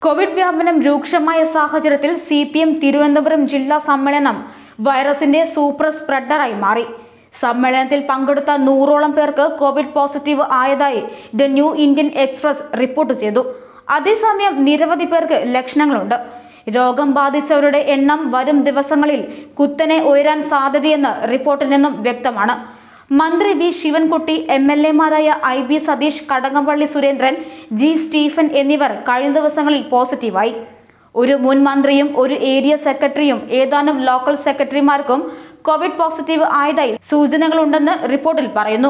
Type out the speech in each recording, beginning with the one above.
Covid വ്യാപനം രൂക്ഷമായ സാഹചര്യത്തിൽ സി പി എം തിരുവനന്തപുരം ജില്ലാ സമ്മേളനം വൈറസിന്റെ സൂപ്പർ സ്പ്രെഡറായി മാറി സമ്മേളനത്തിൽ പങ്കെടുത്ത നൂറോളം പേർക്ക് കോവിഡ് പോസിറ്റീവ് ആയതായി the New Indian Express report ചെയ്തു അതേസമയം നിരവധി പേർക്ക് ലക്ഷണങ്ങളുണ്ട് രോഗം ബാധിച്ചവരുടെ എണ്ണം വരും ദിവസങ്ങളിൽ കുത്തനെ ഉയരാൻ സാധ്യതയെന്ന് റിപ്പോർട്ടിൽ നിന്നും വ്യക്തമാണ് മന്ത്രി വി ശിവൻകുട്ടി എം എൽ എമാരായ I B Satheesh Kadakampally Surendran G Stephen എന്നിവർ കഴിഞ്ഞ ദിവസങ്ങളിൽ പോസിറ്റീവായി ഒരു മുൻ മന്ത്രിയും ഒരു ഏരിയ സെക്രട്ടറിയും ഏതാനും ലോക്കൽ സെക്രട്ടറിമാർക്കും കോവിഡ് പോസിറ്റീവ് ആയതായി സൂചനകളുണ്ടെന്ന് റിപ്പോർട്ടിൽ പറയുന്നു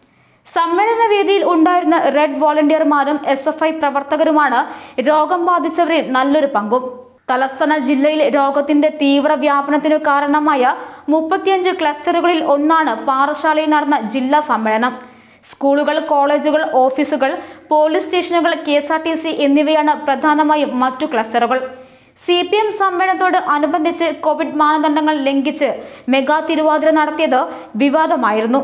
സമ്മേളന വേദിയിൽ ഉണ്ടായിരുന്ന റെഡ് വോളണ്ടിയർമാരും എസ് എഫ് ഐ പ്രവർത്തകരുമാണ് രോഗം ബാധിച്ചവരിൽ നല്ലൊരു പങ്കും തലസ്ഥാന ജില്ലയിൽ രോഗത്തിന്റെ തീവ്ര വ്യാപനത്തിനു കാരണമായ മുപ്പത്തിയഞ്ച് ക്ലസ്റ്ററുകളിൽ ഒന്നാണ് പാറശാലയിൽ നടന്ന ജില്ലാ സമ്മേളനം സ്കൂളുകൾ കോളേജുകൾ ഓഫീസുകൾ പോലീസ് സ്റ്റേഷനുകൾ K S R T C എന്നിവയാണ് പ്രധാനമായും മറ്റു ക്ലസ്റ്ററുകൾ സി പി എം സമ്മേളനത്തോട് അനുബന്ധിച്ച് കോവിഡ് മാനദണ്ഡങ്ങൾ ലംഘിച്ച് മെഗാ തിരുവാതിര നടത്തിയത് വിവാദമായിരുന്നു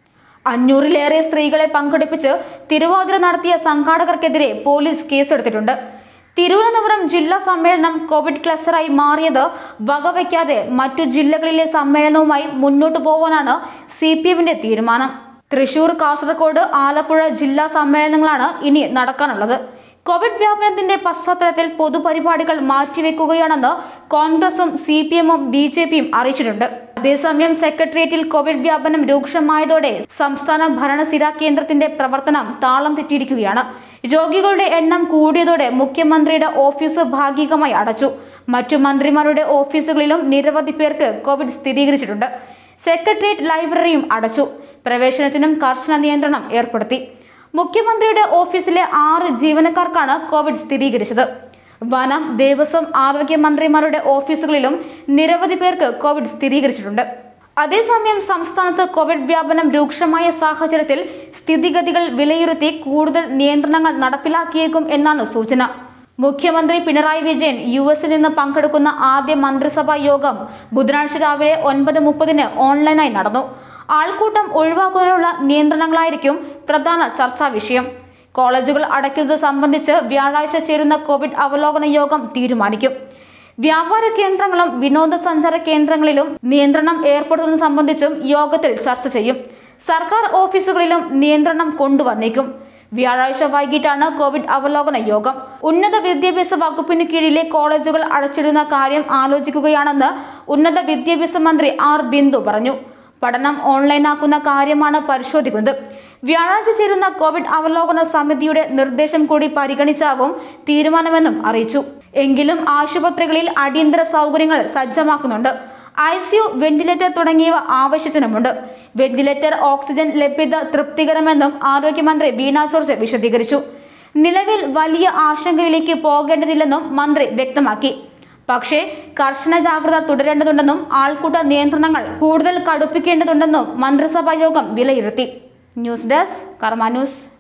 അഞ്ഞൂറിലേറെ സ്ത്രീകളെ പങ്കെടുപ്പിച്ച് തിരുവാതിര നടത്തിയ സംഘാടകർക്കെതിരെ പോലീസ് കേസെടുത്തിട്ടുണ്ട് തിരുവനന്തപുരം ജില്ലാ സമ്മേളനം കോവിഡ് ക്ലസ്റ്ററായി മാറിയത് വകവയ്ക്കാതെ മറ്റു ജില്ലകളിലെ സമ്മേളനവുമായി മുന്നോട്ടു പോകാനാണ് സി പി എമ്മിന്റെ തീരുമാനം തൃശൂർ കാസർഗോഡ് ആലപ്പുഴ ജില്ലാ സമ്മേളനങ്ങളാണ് ഇനി നടക്കാനുള്ളത് കോവിഡ് വ്യാപനത്തിന്റെ പശ്ചാത്തലത്തിൽ പൊതുപരിപാടികൾ മാറ്റിവെക്കുകയാണെന്ന് കോൺഗ്രസും സി പി എമ്മും ബി ജെ പിയും അറിയിച്ചിട്ടുണ്ട് അതേസമയം സെക്രട്ടേറിയറ്റിൽ കോവിഡ് വ്യാപനം രൂക്ഷമായതോടെ സംസ്ഥാന ഭരണസിരാ കേന്ദ്രത്തിന്റെ പ്രവർത്തനം താളം തെറ്റിയിരിക്കുകയാണ് രോഗികളുടെ എണ്ണം കൂടിയതോടെ മുഖ്യമന്ത്രിയുടെ ഓഫീസ് ഭാഗികമായി അടച്ചു മറ്റു മന്ത്രിമാരുടെ ഓഫീസുകളിലും നിരവധി പേർക്ക് കോവിഡ് സ്ഥിരീകരിച്ചിട്ടുണ്ട് സെക്രട്ടേറിയറ്റ് ലൈബ്രറിയും അടച്ചു പ്രവേശനത്തിനും കർശന നിയന്ത്രണം ഏർപ്പെടുത്തി മുഖ്യമന്ത്രിയുടെ ഓഫീസിലെ ആറ് ജീവനക്കാർക്കാണ് കോവിഡ് സ്ഥിരീകരിച്ചത് വനം ദേവസ്വം ആരോഗ്യമന്ത്രിമാരുടെ ഓഫീസുകളിലും നിരവധി പേർക്ക് കോവിഡ് സ്ഥിരീകരിച്ചിട്ടുണ്ട് അതേസമയം സംസ്ഥാനത്ത് കോവിഡ് വ്യാപനം രൂക്ഷമായ സാഹചര്യത്തിൽ സ്ഥിതിഗതികൾ വിലയിരുത്തി കൂടുതൽ നിയന്ത്രണങ്ങൾ നടപ്പിലാക്കിയേക്കും എന്നാണ് സൂചന മുഖ്യമന്ത്രി പിണറായി വിജയൻ യു എസിൽ നിന്ന് പങ്കെടുക്കുന്ന ആദ്യ മന്ത്രിസഭാ യോഗം ബുധനാഴ്ച രാവിലെ ഒൻപത് മുപ്പതിന് ഓൺലൈനായി നടന്നു ആൾക്കൂട്ടം ഒഴിവാക്കുന്നതിനുള്ള നിയന്ത്രണങ്ങളായിരിക്കും പ്രധാന ചർച്ചാ വിഷയം കോളേജുകൾ അടയ്ക്കുന്നത് സംബന്ധിച്ച് വ്യാഴാഴ്ച ചേരുന്ന കോവിഡ് അവലോകന യോഗം തീരുമാനിക്കും വ്യാപാര കേന്ദ്രങ്ങളും വിനോദസഞ്ചാര കേന്ദ്രങ്ങളിലും നിയന്ത്രണം ഏർപ്പെടുത്തുന്നത് സംബന്ധിച്ചും യോഗത്തിൽ ചർച്ച ചെയ്യും സർക്കാർ ഓഫീസുകളിലും നിയന്ത്രണം കൊണ്ടുവന്നേക്കും വ്യാഴാഴ്ച വൈകിട്ടാണ് കോവിഡ് അവലോകന യോഗം ഉന്നത വിദ്യാഭ്യാസ വകുപ്പിന് കീഴിലെ കോളേജുകൾ അടച്ചിടുന്ന കാര്യം ആലോചിക്കുകയാണെന്ന് ഉന്നത വിദ്യാഭ്യാസ മന്ത്രി ആർ ബിന്ദു പറഞ്ഞു പഠനം ഓൺലൈനാക്കുന്ന കാര്യമാണ് പരിശോധിക്കുന്നത് വ്യാഴാഴ്ച ചേരുന്ന കോവിഡ് അവലോകന സമിതിയുടെ നിർദ്ദേശം കൂടി പരിഗണിച്ചാകും തീരുമാനമെന്നും അറിയിച്ചു എങ്കിലും ആശുപത്രികളിൽ അടിയന്തര സൗകര്യങ്ങൾ സജ്ജമാക്കുന്നുണ്ട് ഐ സിയു വെന്റിലേറ്റർ തുടങ്ങിയവ ആവശ്യത്തിനുമുണ്ട് വെന്റിലേറ്റർ ഓക്സിജൻ ലഭ്യത തൃപ്തികരമെന്നും ആരോഗ്യമന്ത്രി വീണ ജോർജ് വിശദീകരിച്ചു നിലവിൽ വലിയ ആശങ്കയിലേക്ക് പോകേണ്ടതില്ലെന്നും മന്ത്രി വ്യക്തമാക്കി പക്ഷേ കർശന ജാഗ്രത തുടരേണ്ടതുണ്ടെന്നും ആൾക്കൂട്ട നിയന്ത്രണങ്ങൾ കൂടുതൽ കടുപ്പിക്കേണ്ടതുണ്ടെന്നും മന്ത്രിസഭാ യോഗം വിലയിരുത്തി ന്യൂസ് ഡെസ്ക് കർമ്മ ന്യൂസ്